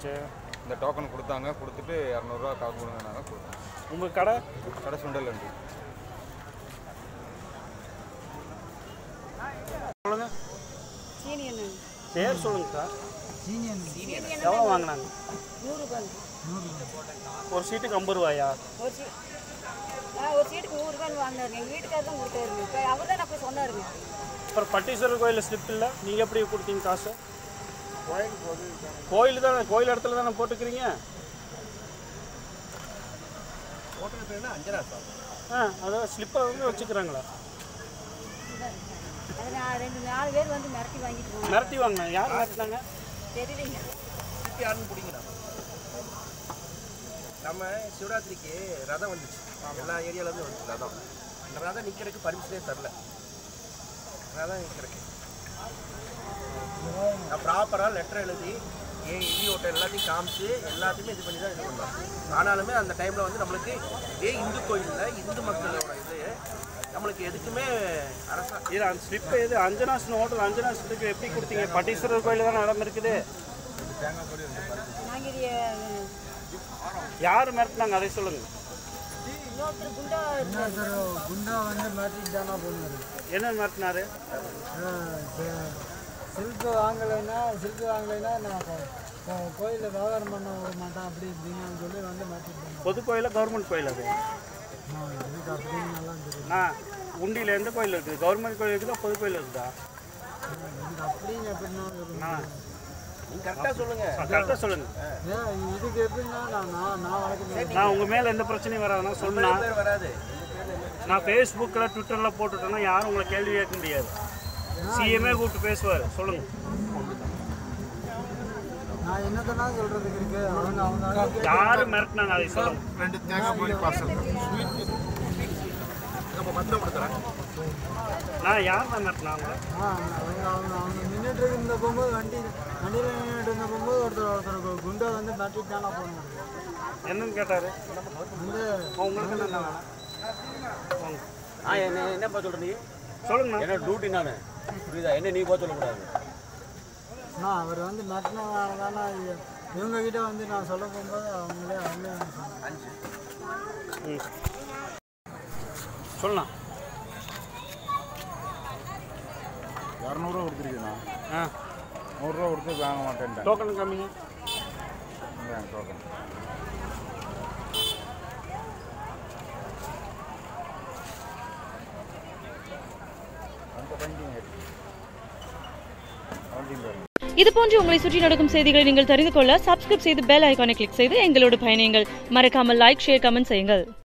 ஆச்சு இந்த டோக்கன் கொடுத்தாங்க கொடுத்துட்டு இரநூறுவா காசு கொடுங்கனாங்க கொடுத்தாங்க உங்கள் கடை கடை சுண்டல் வண்டி சொல்லுங்க சீனி என்ன பேர் சொல்லுங்க சார் சீனி என்ன எவ்வளோ வாங்கினாங்க நூறுரூபாங்க ஒரு சீட்டுக்கு ஐம்பது ரூபாயா ஒரு சீ ஆ ஒரு சீட்டுக்கு நூறுரூபான்னு வாங்கினாருங்க எங்கள் வீட்டுக்காரர் தான் கொடுத்தாருங்க இப்போ அவர் தான் அப்போ சொன்னாருங்க அப்புறம் பட்டீஸ்வரர் கோயிலில் ஸ்லிப் இல்லை நீங்கள் எப்படி கொடுத்தீங்க காசு கோயில் தானே கோயில் இடத்துல தானே போட்டுக்கிறீங்க ஆ அதான் ஸ்லிப்பை வந்து வச்சுக்கிறாங்களா அது நான் ரெண்டு நாலு பேர் வந்து மிரட்டி வாங்கிட்டு போனாங்க மிரட்டி வாங்கினா யார் மிரட்டினாங்க தெரியலைங்க யாருன்னு பிடிங்கண்ணா நம்ம சிவராத்திரிக்கு ரதம் வந்துச்சு எல்லா ஏரியாவிலேருந்து வந்துச்சு ரதம் அந்த ரதம் நிற்கிறதுக்கு பர்மிஷனே தரல ரதம் நிற்கிறதுக்கு நான் ப்ராப்பராக லெட்டர் எழுதி ஏ இடி ஓட்டை எல்லாத்தையும் காமிச்சு எல்லாத்தையுமே இது பண்ணி தான் இது பண்ணோம் ஆனாலுமே அந்த டைமில் வந்து நம்மளுக்கு இதே இந்து கோயிலில் இந்து மக்களோட இது நம்மளுக்கு எதுக்குமே அரசா இது அந்த ஸ்லிப்பை எது அஞ்சனாசன் ஹோட்டல் அஞ்சனாசத்துக்கு எப்படி கொடுத்தீங்க பட்டீஸ்வரர் கோயில் தானே இடம் இருக்குது நாங்கள் இது யார் மிரட்டினாங்க அதை சொல்லுங்கள் இன்னொருத்தர் குண்டா இருந்தாரு. குண்டா வந்து மாட்டிட்டானா போனாரு என்ன மிரட்டினாரு சில்க்கு வாங்கலைன்னா சில்க்கு வாங்கலைன்னா நான் கோயிலில் வியாபாரம் பண்ண விட மாட்டேன் அப்படி இப்படின்னு சொல்லி வந்து மாட்டிட்டேன் பொது கோயிலா கவர்மெண்ட் கோயில் அது இதுக்கு அப்படின்னு நல்லா தெரியும் நான் உண்டியில் எந்த கோயில் இருக்குது கவர்மெண்ட் கோயில் இருக்குதா பொது கோயில் இருக்குதா இதுக்கு அப்படின்னு எப்படின்னா இருக்கும். நான் நீங்கள் கரெக்டாக சொல்லுங்கள் கரெக்டாக சொல்லுங்கள் ஏன் இதுக்கு எப்படின்னா நான் நான் நான் வளர்க்க நான் உங்கள் மேலே எந்த பிரச்சனையும் வராதுன்னா சொன்னா பேர் வராது நான் ஃபேஸ்புக்கில் ட்விட்டரில் போட்டுட்டேன்னா யாரும் உங்களை கேள்வி கேட்க முடியாது சிஎம்ஏ கூப்பிட்டு பேசுவார் சொல்லுங்கள் நான் என்னத்தனா சொல்றதுக்கு இருக்கு அவங்க அவங்க ஆளுக்கு யார் மிரட்டினாங்க அதை சொல்லுங்கள் ரெண்டு தேங்காய் பார்சல் நம்ம பத்திரம் கொடுக்குறேன் நான் யார் தான் மிரட்டினாங்க ஆ, அவங்க அவங்க அவங்க நின்றுட்டு இருந்த போகும்போது வண்டி வண்டியில் நின்றுட்டு இருந்த போகும்போது ஒருத்தர் ஒருத்தர் கு- குண்டா வந்து மாட்டிட்டானா போனாங்க என்னன்னு கேட்டார் வந்து உங்களுக்கு என்ன வேணும் வாங்க. நான் என்ன என்னப்பா சொல்ற நீ சொல்லுங்கண்ணா என்ன டியூட்டி நான் புரியுதா என்ன நீ போக சொல்லக்கூடாது நான் அவர் வந்து மிரட்டினதுனால தானே இவங்க கிட்ட வந்து நான் சொல்ல போகும்போது அவங்களே அவங்களே வந்து சொன்னாங்க. ம் சொல்லலாம் இரநூறுவா கொடுத்துருக்கேண்ணா ஆ நூறுரூவா கொடுத்து வாங்க மாட்டேன்ட்டேன் டோக்கன் காமிங்க இந்தாங்க டோக்கன் அந்த வண்டிங்க வண்டிங்க இது போன்று உங்களை சுற்றி நடக்கும் செய்திகளை நீங்கள் தெரிந்து கொள்ள சப்ஸ்கிரைப் செய்து பெல் ஐகானை கிளிக் செய்து எங்களோடு பயணியுங்கள் மறக்காமல் லைக் ஷேர் கமெண்ட் செய்யுங்கள்